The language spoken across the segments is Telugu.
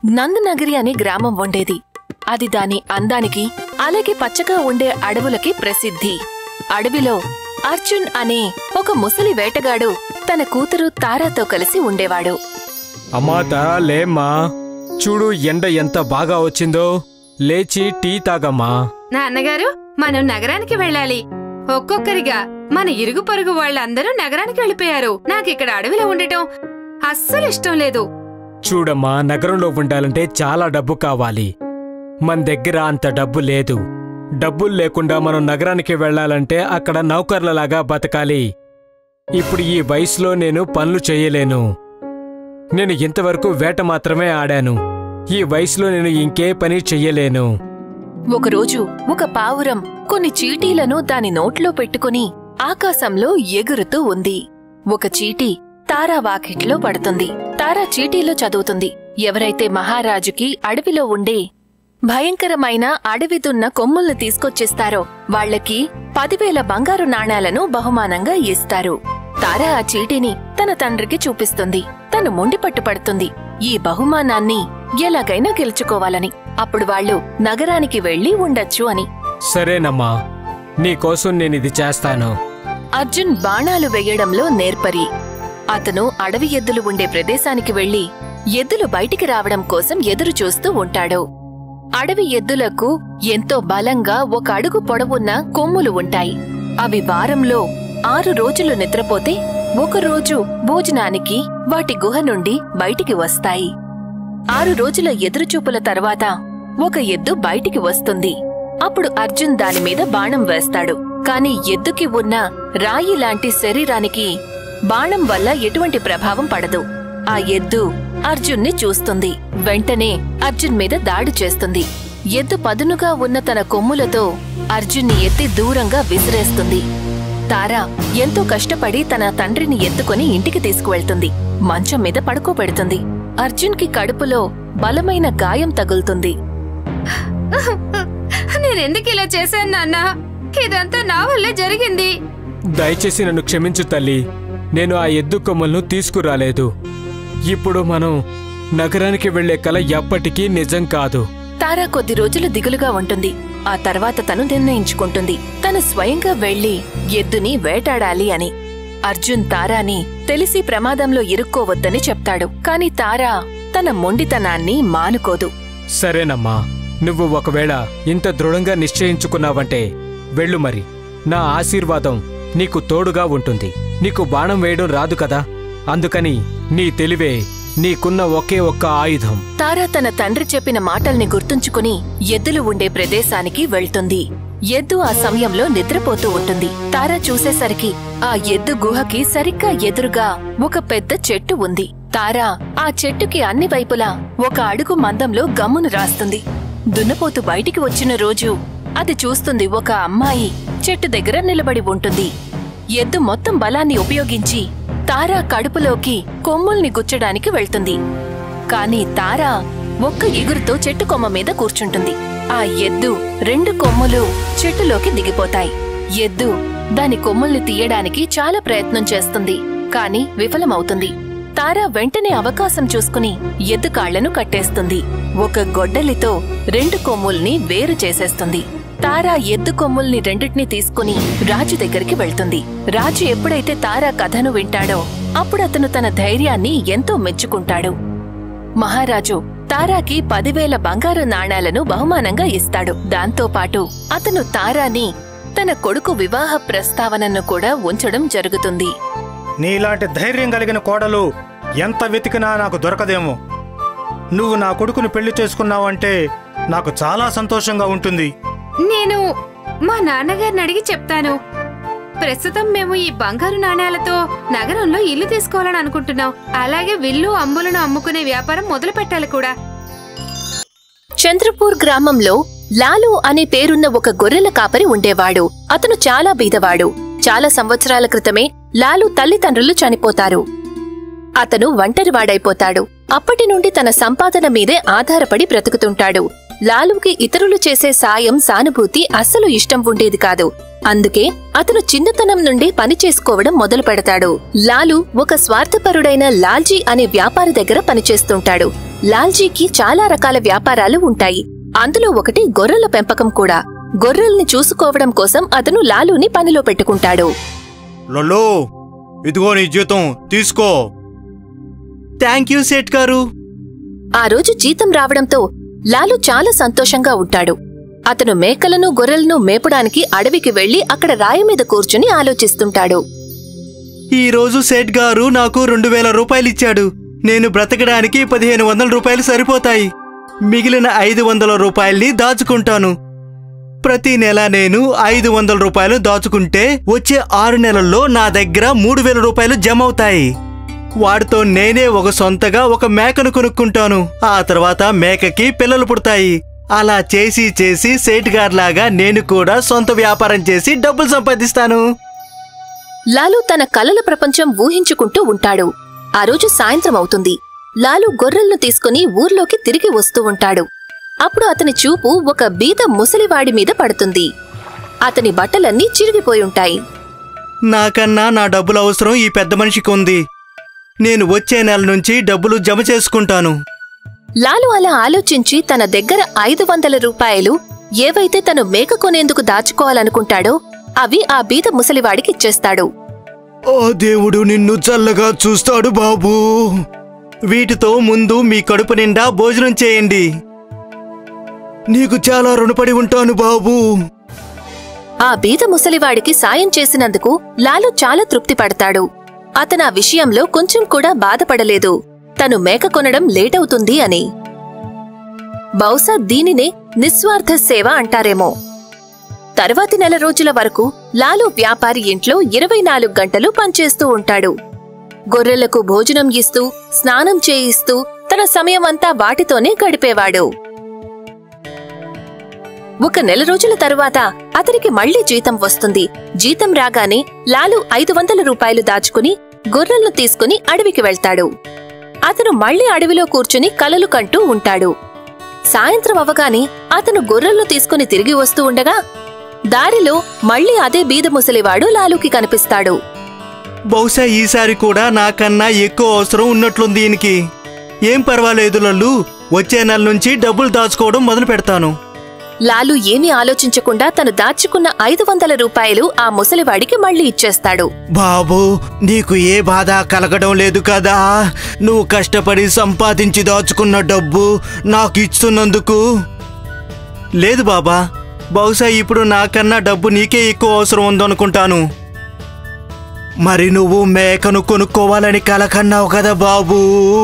నందనగరి అనే గ్రామం ఉండేది అది దాని అందానికి అలాగే పచ్చగా ఉండే అడవులకి ప్రసిద్ధి అడవిలో అర్జున్ అనే ఒక ముసలి వేటగాడు తన కూతురు తారాతో కలిసి ఉండేవాడు అమ్మా తారా లేమ్మా చూడు ఎండ ఎంత బాగా వచ్చిందో లేచి టీ తాగమ్మా నాన్నగారు మనం నగరానికి వెళ్ళాలి ఒక్కొక్కరిగా మన ఇరుగు పొరుగు వాళ్ళందరూ నగరానికి వెళ్ళిపోయారు నాకిక్కడ అడవిలో ఉండటం అస్సలు ఇష్టం లేదు చూడమ్మా నగరంలో ఉండాలంటే చాలా డబ్బు కావాలి మన దగ్గర అంత డబ్బు లేదు డబ్బులు లేకుండా మనం నగరానికి వెళ్ళాలంటే అక్కడ నౌకర్లలాగా బతకాలి ఇప్పుడు ఈ వయసులో నేను పనులు చేయలేను నేను ఇంతవరకు వేట మాత్రమే ఆడాను ఈ వయసులో నేను ఇంకే పని చెయ్యలేను ఒకరోజు ఒక పావురం కొన్ని చీటీలను దాని నోట్లో పెట్టుకుని ఆకాశంలో ఎగురుతూ ఉంది ఒక చీటీ తారా వాకిట్లో పడుతుంది తారా చీటీలో చదువుతుంది ఎవరైతే మహారాజుకి అడవిలో ఉండే భయంకరమైన అడవిదున్న కొమ్ముల్ని తీసుకొచ్చిస్తారో వాళ్ళకి పదివేల బంగారు నాణాలను బహుమానంగా ఇస్తారు తారా ఆ చీటీని తన తండ్రికి చూపిస్తుంది తను మొండి పట్టుపడుతుంది ఈ బహుమానాన్ని ఎలాగైనా గెలుచుకోవాలని అప్పుడు వాళ్ళు నగరానికి వెళ్లి ఉండొచ్చు అని సరేనమ్మా నీకోసం నేనిది చేస్తాను అర్జున్ బాణాలు వెయ్యడంలో నేర్పరి అతను అడవి ఎద్దులు ఉండే ప్రదేశానికి వెళ్లి ఎద్దులు బయటికి రావడం కోసం ఎదురు చూస్తూ ఉంటాడు అడవి ఎద్దులకు ఎంతో బలంగా ఒక అడుగు పొడవున్న కొమ్ములు ఉంటాయి అవి వారంలో ఆరు రోజులు నిద్రపోతే ఒక రోజు భోజనానికి వాటి గుహ నుండి బయటికి వస్తాయి ఆరు రోజుల ఎదురుచూపుల తర్వాత ఒక ఎద్దు బయటికి వస్తుంది అప్పుడు అర్జున్ దానిమీద బాణం వేస్తాడు కాని ఎద్దుకి ఉన్న రాయి లాంటి శరీరానికి బాణం వల్ల ఎటువంటి ప్రభావం పడదు ఆ ఎద్దు అర్జున్ని చూస్తుంది వెంటనే అర్జున్ మీద దాడి చేస్తుంది ఎద్దు పదునుగా ఉన్న తన కొమ్ములతో అర్జున్ని ఎత్తి దూరంగా విసిరేస్తుంది తారా ఎంతో కష్టపడి తన తండ్రిని ఎత్తుకొని ఇంటికి తీసుకువెళ్తుంది మంచం మీద పడుకోబెడుతుంది అర్జున్కి కడుపులో బలమైన గాయం తగులుతుంది నేనెందుకు ఇలా చేశాను నాన్న ఇదంతా నా వల్లే జరిగింది దయచేసి నన్ను క్షమించు తల్లి నేను ఆ ఎద్దు కొమ్మలను తీసుకురాలేదు ఇప్పుడు మనం నగరానికి వెళ్లే కల ఎప్పటికీ నిజం కాదు తారా కొద్ది రోజులు దిగులుగా ఉంటుంది ఆ తర్వాత తను నిర్ణయించుకుంటుంది తను స్వయంగా వెళ్లి ఎద్దుని వేటాడాలి అని అర్జున్ తారాని తెలిసి ప్రమాదంలో ఇరుక్కోవద్దని చెప్తాడు కాని తారా తన మొండితనాన్ని మానుకోదు సరేనమ్మా నువ్వు ఒకవేళ ఇంత దృఢంగా నిశ్చయించుకున్నావంటే వెళ్ళు మరి నా ఆశీర్వాదం నీకు తోడుగా ఉంటుంది నీకు బాణం వేయడం రాదు కదా అందుకని నీ తెలివే నీకున్న ఒకే ఒక్క ఆయుధం తారా తన తండ్రి చెప్పిన మాటల్ని గుర్తుంచుకుని ఎద్దులు ఉండే ప్రదేశానికి వెళ్తుంది ఎద్దు ఆ సమయంలో నిద్రపోతూ ఉంటుంది తారా చూసేసరికి ఆ ఎద్దు గుహకి సరిగ్గా ఎదురుగా ఒక పెద్ద చెట్టు ఉంది తారా ఆ చెట్టుకి అన్ని వైపులా ఒక అడుగు మందంలో గమ్మును రాస్తుంది దున్నపోతు బయటికి వచ్చిన రోజు అది చూస్తుంది ఒక అమ్మాయి చెట్టు దగ్గర నిలబడి ఉంటుంది ఎద్దు మొత్తం బలాన్ని ఉపయోగించి తారా కడుపులోకి కొమ్ముల్ని గుచ్చడానికి వెళ్తుంది కాని తారా ఒక్క ఎగురుతో చెట్టు కొమ్మ మీద కూర్చుంటుంది ఆ ఎద్దు రెండు కొమ్ములు చెట్టులోకి దిగిపోతాయి ఎద్దు దాని కొమ్ముల్ని తీయడానికి చాలా ప్రయత్నం చేస్తుంది కాని విఫలమవుతుంది తారా వెంటనే అవకాశం చూసుకుని ఎద్దు కాళ్లను కట్టేస్తుంది ఒక గొడ్డలితో రెండు కొమ్ముల్ని వేరు చేసేస్తుంది తారా ఎద్దు కొమ్ముల్ని రెండిటిని తీసుకుని రాజు దగ్గరికి వెళ్తుంది రాజు ఎప్పుడైతే తారా కథను వింటాడో అప్పుడు అతను తన ధైర్యాన్ని ఎంతో మెచ్చుకుంటాడు మహారాజు తారాకి పదివేల బంగారు నాణాలను బహుమానంగా ఇస్తాడు దాంతో పాటు అతను తారాని తన కొడుకు వివాహ ప్రస్తావనను కూడా ఉంచడం జరుగుతుంది నీలాంటి ధైర్యం కలిగిన కోడలు ఎంత వెతికినా నాకు దొరకదేమో నువ్వు నా కొడుకును పెళ్లి చేసుకున్నావంటే నాకు చాలా సంతోషంగా ఉంటుంది నేను మా నాన్నగారిని అడిగి చెప్తాను ప్రస్తుతం మేము ఈ బంగారు నాణేలతో నగరంలో ఇల్లు తీసుకోవాలని అనుకుంటున్నాం అలాగే విల్లు అంబులను అమ్ముకునే వ్యాపారం మొదలు పెట్టాలి కూడా చంద్రపూర్ గ్రామంలో లాలు అనే పేరున్న ఒక గొర్రెల కాపరి ఉండేవాడు అతను చాలా బీదవాడు చాలా సంవత్సరాల క్రితమే లాలు తల్లిదండ్రులు చనిపోతారు అతను ఒంటరివాడైపోతాడు అప్పటి నుండి తన సంపాదన మీదే ఆధారపడి బ్రతుకుతుంటాడు లాలుకి ఇతరులు చేసే సాయం సానుభూతి అస్సలు ఇష్టం ఉండేది కాదు అందుకే అతను చిన్నతనం నుండి పని చేసుకోవడం మొదలు పెడతాడు లాలు ఒక స్వార్థపరుడైన లాల్జీ అనే వ్యాపారి దగ్గర పనిచేస్తుంటాడు లాల్జీకి చాలా రకాల వ్యాపారాలు ఉంటాయి అందులో ఒకటి గొర్రెల పెంపకం కూడా గొర్రెల్ని చూసుకోవడం కోసం అతను లాలుని పనిలో పెట్టుకుంటాడు లొల్లో ఇదిగో నీ జీతం తీసుకో థ్యాంక్ యూ సేట్ గారు ఆ రోజు జీతం రావడంతో లాలు చాలా సంతోషంగా ఉంటాడు అతను మేకలను గొర్రెలను మేపడానికి అడవికి వెళ్లి అక్కడ రాయి మీద కూర్చుని ఆలోచిస్తుంటాడు ఈ రోజు సేట్ గారు నాకు రెండు వేల రూపాయలు ఇచ్చాడు నేను బ్రతకడానికి పదిహేను వందల రూపాయలు సరిపోతాయి మిగిలిన ఐదు వందల రూపాయల్ని దాచుకుంటాను ప్రతి నెల నేను ఐదు వందల రూపాయలు దాచుకుంటే వచ్చే ఆరు నెలల్లో నా దగ్గర మూడు వేల రూపాయలు జమ అవుతాయి వాటితో నేనే ఒక సొంతగా ఒక మేకను కొనుక్కుంటాను ఆ తర్వాత మేకకి పిల్లలు పుడతాయి అలా చేసి చేసి సేట్ గారిలాగా నేను కూడా సొంత వ్యాపారం చేసి డబ్బులు సంపాదిస్తాను లాలు తన కలల ప్రపంచం ఊహించుకుంటూ ఉంటాడు ఆ రోజు సాయంత్రం అవుతుంది లాలు గొర్రెలను తీసుకుని ఊర్లోకి తిరిగి వస్తూ ఉంటాడు అప్పుడు అతని చూపు ఒక బీద ముసలివాడి మీద పడుతుంది అతని బట్టలన్నీ చిరిగిపోయి ఉంటాయి నాకన్నా నా డబ్బుల అవసరం ఈ పెద్ద మనిషికి ఉంది నేను వచ్చే నెల నుంచి డబ్బులు జమ చేసుకుంటాను లాలు అలా ఆలోచించి తన దగ్గర ఐదు వందల రూపాయలు ఏవైతే తను మేక కొనేందుకు దాచుకోవాలనుకుంటాడో అవి ఆ బీద ముసలివాడికి ఇచ్చేస్తాడు ఓ దేవుడు నిన్ను చల్లగా చూస్తాడు బాబూ వీటితో ముందు మీ కడుపు నిండా భోజనం చేయండి నీకు చాలా రుణపడి ఉంటాను బాబూ ఆ బీద ముసలివాడికి సాయం చేసినందుకు లాలు చాలా తృప్తి పడతాడు అతను ఆ విషయంలో కొంచెం కూడా బాధపడలేదు తను మేక కొనడం లేటవుతుంది అని బహుశా దీనినే నిస్వార్థ సేవ అంటారేమో తర్వాతి నెల రోజుల వరకు లాలు వ్యాపారి ఇంట్లో ఇరవై నాలుగు గంటలు పనిచేస్తూ ఉంటాడు గొర్రెలకు భోజనం ఇస్తూ స్నానం చేయిస్తూ తన సమయమంతా వాటితోనే గడిపేవాడు ఒక నెల రోజుల తరువాత అతనికి మళ్లీ జీతం వస్తుంది జీతం రాగానే లాలు ఐదు వందల రూపాయలు దాచుకుని గొర్రెలను తీసుకుని అడవికి వెళ్తాడు అతను మళ్లీ అడవిలో కూర్చుని కలలు కంటూ ఉంటాడు సాయంత్రం అవగానే అతను గొర్రెలను తీసుకుని తిరిగి వస్తూ ఉండగా దారిలో మళ్లీ అదే బీద ముసలివాడు లాలుకి కనిపిస్తాడు బహుశా ఈసారి కూడా నాకన్నా ఎక్కువ అవసరం ఉన్నట్లుంది దీనికి ఏం పర్వాలేదు లల్లు వచ్చే నెల నుంచి డబ్బులు దాచుకోవడం మొదలు పెడతాను లాలు ఏమీ ఆలోచించకుండా తను దాచుకున్న ఐదు వందల రూపాయలు ఆ ముసలివాడికి మళ్లీ ఇచ్చేస్తాడు బాబు నీకు ఏ బాధ కలగడం లేదు కదా నువ్వు కష్టపడి సంపాదించి దాచుకున్న డబ్బు నాకు ఇస్తున్నందుకు లేదు బాబా బహుశా ఇప్పుడు నాకన్నా డబ్బు నీకే ఎక్కువ అవసరం ఉందనుకుంటాను మరి నువ్వు మేకను కొనుక్కోవాలని కలకన్నావు కదా బాబూ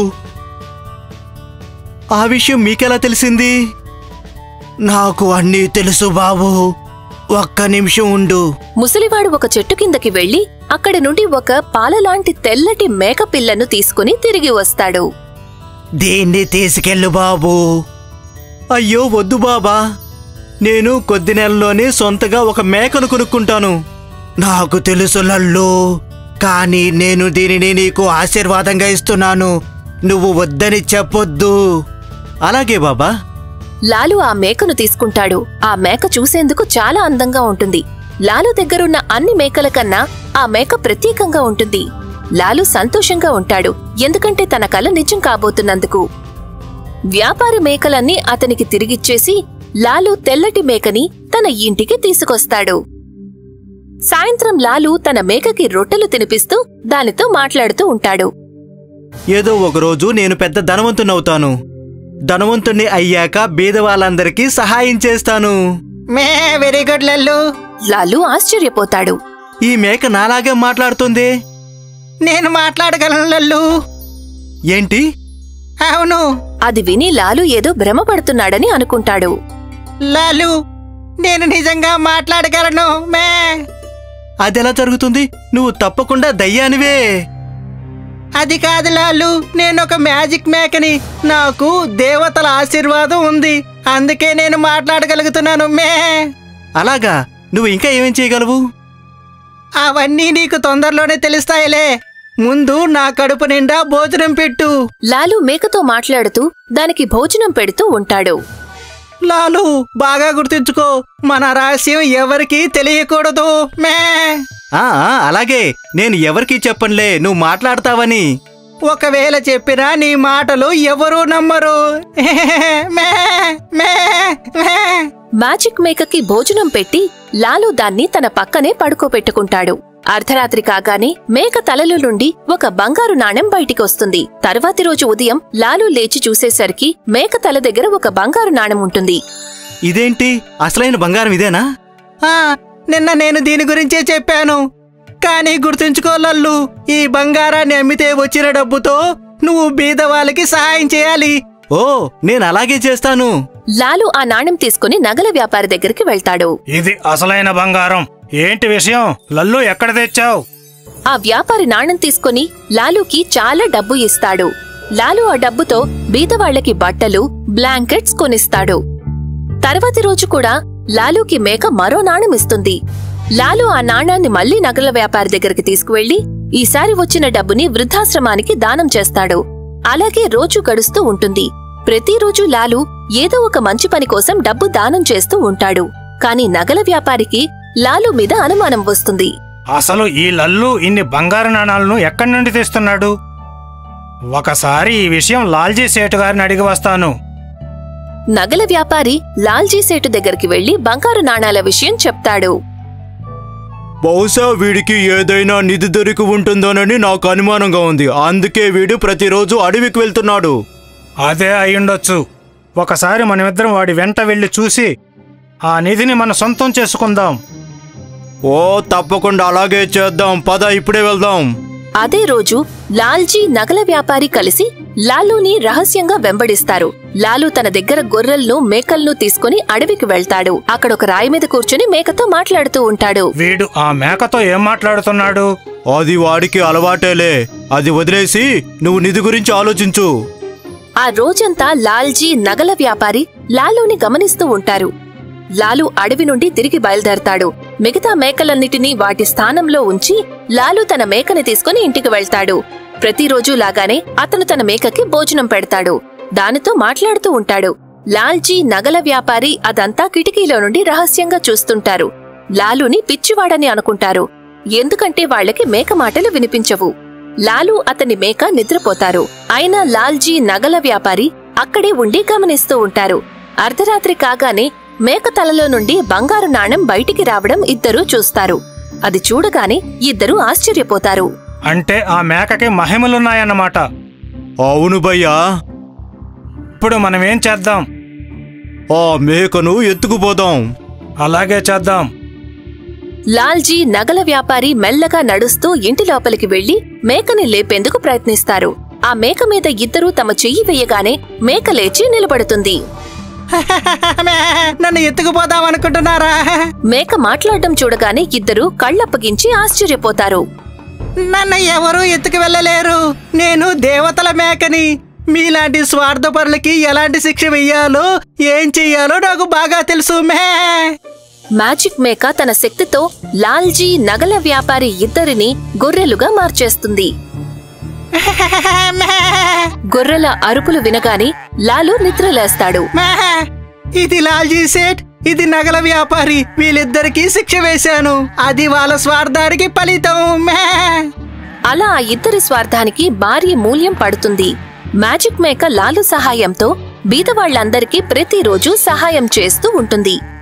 ఆ విషయం మీకెలా తెలిసింది నాకు అన్నీ తెలుసు బాబు ఒక్క నిమిషం ఉండు ముసలివాడు ఒక చెట్టు కిందకి వెళ్లి అక్కడి నుండి ఒక పాలలాంటి తెల్లటి మేక పిల్లను తీసుకుని తిరిగి వస్తాడు దీన్ని తీసుకెళ్ళు బాబు అయ్యో వద్దు బాబా నేను కొద్ది నెలల్లోనే సొంతగా ఒక మేకను కొనుక్కుంటాను నాకు తెలుసు లల్లు కానీ నేను దీనిని నీకు ఆశీర్వాదంగా ఇస్తున్నాను నువ్వు వద్దని చెప్పొద్దు అలాగే బాబా లాలు ఆ మేకను తీసుకుంటాడు ఆ మేక చూసేందుకు చాలా అందంగా ఉంటుంది లాలు దగ్గరున్న అన్ని మేకల కన్నా ఆ మేక ప్రత్యేకంగా ఉంటుంది లాలు సంతోషంగా ఉంటాడు ఎందుకంటే తన కల నిజం కాబోతున్నందుకు వ్యాపారి మేకలన్నీ అతనికి తిరిగిచ్చేసి లాలు తెల్లటి మేకని తన ఇంటికి తీసుకొస్తాడు సాయంత్రం లాలు తన మేకకి రొట్టెలు తినిపిస్తూ దానితో మాట్లాడుతూ ఉంటాడు ఏదో ఒకరోజు నేను పెద్ద ధనవంతునవుతాను ధనవంతుణ్ణి అయ్యాక బీద వాళ్ళందరికీ సహాయం చేస్తాను మే వెరీ గుడ్ లల్లు లాలు ఆశ్చర్యపోతాడు ఈ మేక నాలాగే మాట్లాడుతుంది నేను మాట్లాడగలను లల్లు ఏంటి అవును అది విని లాలు ఏదో భ్రమపడుతున్నాడని అనుకుంటాడు లాలు నేను నిజంగా మాట్లాడగలను మే అదెలా జరుగుతుంది నువ్వు తప్పకుండా దయ్యానివే అది కాదు లాలు నేను ఒక మ్యాజిక్ మేకని నాకు దేవతల ఆశీర్వాదం ఉంది అందుకే నేను మాట్లాడగలుగుతున్నాను మే అలాగా నువ్వు ఇంకా ఏమేం చేయగలవు అవన్నీ నీకు తొందరలోనే తెలుస్తాయిలే ముందు నా కడుపు నిండా భోజనం పెట్టు లాలు మేకతో మాట్లాడుతూ దానికి భోజనం పెడుతూ ఉంటాడు లాలు బాగా గుర్తుంచుకో మన రహస్యం ఎవరికీ తెలియకూడదు మే ఆ ఆ, అలాగే నేను ఎవరికీ చెప్పనులే నువ్వు మాట్లాడతావని ఒకవేళ చెప్పినా నీ మాటలు ఎవరూ నమ్మరు మే మే మే మ్యాజిక్ మేకకి భోజనం పెట్టి లాలు దాన్ని తన పక్కనే పడుకోబెట్టుకుంటాడు అర్ధరాత్రి కాగానే మేక తలలో నుండి ఒక బంగారు నాణెం బయటికొస్తుంది తర్వాతి రోజు ఉదయం లాలు లేచి చూసేసరికి మేక తల దగ్గర ఒక బంగారు నాణెం ఉంటుంది ఇదేంటి అసలైన బంగారం ఇదేనా ఆ, నిన్న నేను దీని గురించే చెప్పాను కానీ గుర్తుంచుకో లల్లు ఈ బంగారాన్ని అమ్మితే వచ్చిన డబ్బుతో నువ్వు బీద వాళ్ళకి సహాయం చేయాలి ఓ నేను అలాగే చేస్తాను లాలు ఆ నాణెం తీసుకుని నగల వ్యాపారి దగ్గరికి వెళ్తాడు ఇది అసలైన బంగారం ఏంటి విషయం లల్లు ఎక్కడ తెచ్చావు ఆ వ్యాపారి నాణెం తీసుకుని లాలుకి చాలా డబ్బు ఇస్తాడు లాలు ఆ డబ్బుతో బీదవాళ్లకి బట్టలు బ్లాంకెట్స్ కొనిస్తాడు తర్వాతి రోజు కూడా లాలుకి మేక మరో నాణెం ఇస్తుంది లాలు ఆ నాణాన్ని మళ్లీ నగల వ్యాపారి దగ్గరికి తీసుకువెళ్లి ఈసారి వచ్చిన డబ్బుని వృద్ధాశ్రమానికి దానం చేస్తాడు అలాగే రోజు గడుస్తూ ఉంటుంది ప్రతిరోజు లాలు ఏదో ఒక మంచి పని కోసం డబ్బు దానం చేస్తూ ఉంటాడు కాని నగల వ్యాపారికి లాలు మీద అనుమానం వస్తుంది అసలు ఈ లల్లు ఇన్ని బంగారు నాణాలను ఎక్కడి నుండి తెస్తున్నాడు ఒకసారి ఈ విషయం లాల్జీ సేటు గారిని అడిగి వస్తాను నగల వ్యాపారి లాల్జీ సేటు దగ్గరికి వెళ్లి బంగారు నాణాల విషయం చెప్తాడు బహుశా వీడికి ఏదైనా నిధి దొరికి ఉంటుందోనని నాకు అనుమానంగా ఉంది అందుకే వీడు ప్రతిరోజు అడవికి వెళ్తున్నాడు అదే అయ్యుండొచ్చు ఒకసారి మనమిద్దరం వాడి వెంట వెళ్ళి చూసి ఆ నిధిని మన సొంతం చేసుకుందాం ఓ తప్పకుండా అలాగే చేద్దాం పద ఇప్పుడే వెళ్దాం అదే రోజు లాల్జీ నగల వ్యాపారి కలిసి లాలూని రహస్యంగా వెంబడిస్తారు లాలు తన దగ్గర గొర్రెలను మేకలను తీసుకుని అడవికి వెళ్తాడు అక్కడ ఒక రాయి మీద కూర్చుని మేకతో మాట్లాడుతూ ఉంటాడు వీడు ఆ మేకతో ఏం మాట్లాడుతున్నాడు అది వాడికి అలవాటేలే అది వదిలేసి నువ్వు నిధి గురించి ఆలోచించు ఆ రోజంతా లాల్జీ నగల వ్యాపారి లాలూని గమనిస్తూ ఉంటారు లాలు అడవి నుండి తిరిగి బయలుదేరతాడు మిగతా మేకలన్నిటినీ వాటి స్థానంలో ఉంచి లాలు తన మేకని తీసుకుని ఇంటికి వెళ్తాడు ప్రతిరోజు లాగానే అతను తన మేకకి భోజనం పెడతాడు దానితో మాట్లాడుతూ ఉంటాడు లాల్జీ నగల వ్యాపారి అదంతా కిటికీలో నుండి రహస్యంగా చూస్తుంటారు లాలుని పిచ్చివాడని అనుకుంటారు ఎందుకంటే వాళ్ళకి మేక మాటలు వినిపించవు లాలు అతని మేక నిద్రపోతారు అయినా లాల్జీ నగల వ్యాపారి అక్కడే ఉండి గమనిస్తూ ఉంటారు అర్ధరాత్రి కాగానే మేక తలలో నుండి బంగారు నాణెం బయటికి రావడం ఇద్దరూ చూస్తారు అది చూడగానే ఇద్దరూ ఆశ్చర్యపోతారు అంటే ఆ మేకకి మహిమలున్నాయన్నమాట అవును భయ్యా ఇప్పుడు మనం ఏం చేద్దాం ఆ మేకను ఎత్తుకుపోదాం అలాగే చేద్దాం లాల్జీ నగల వ్యాపారి మెల్లగా నడుస్తూ ఇంటి లోపలికి వెళ్లి మేకని లేపేందుకు ప్రయత్నిస్తారు ఆ మేక మీద ఇద్దరూ తమ చెయ్యి వేయగానే మేక లేచి నిలబడుతుంది మే, నన్ను ఎత్తుకుపోదాం అనుకుంటున్నారా మేక మాట్లాడడం చూడగానే ఇద్దరూ కళ్ళప్పగించి ఆశ్చర్యపోతారు నన్ను ఎవరూ ఎత్తుకు వెళ్ళలేరు నేను దేవతల మేకని మీలాంటి స్వార్థపరులకి ఎలాంటి శిక్ష వెయ్యాలో ఏం చెయ్యాలో నాకు బాగా తెలుసు మే మ్యాజిక్ మేక తన శక్తితో లాల్జీ నగల వ్యాపారి ఇద్దరిని గొర్రెలుగా మార్చేస్తుంది మే, గొర్రెల అరుపులు వినగానే లాలు నిద్రలేస్తాడు మే. ఇది లాల్జీ సేట్ ఇది నగల వ్యాపారి వీళ్ళిద్దరికీ శిక్ష వేశాను అది వాళ్ళ స్వార్థానికి ఫలితం మే అలా ఆ ఇద్దరి స్వార్థానికి భారీ మూల్యం పడుతుంది మ్యాజిక్ మేక లాలు సహాయంతో బీదవాళ్లందరికీ ప్రతిరోజు సహాయం చేస్తూ ఉంటుంది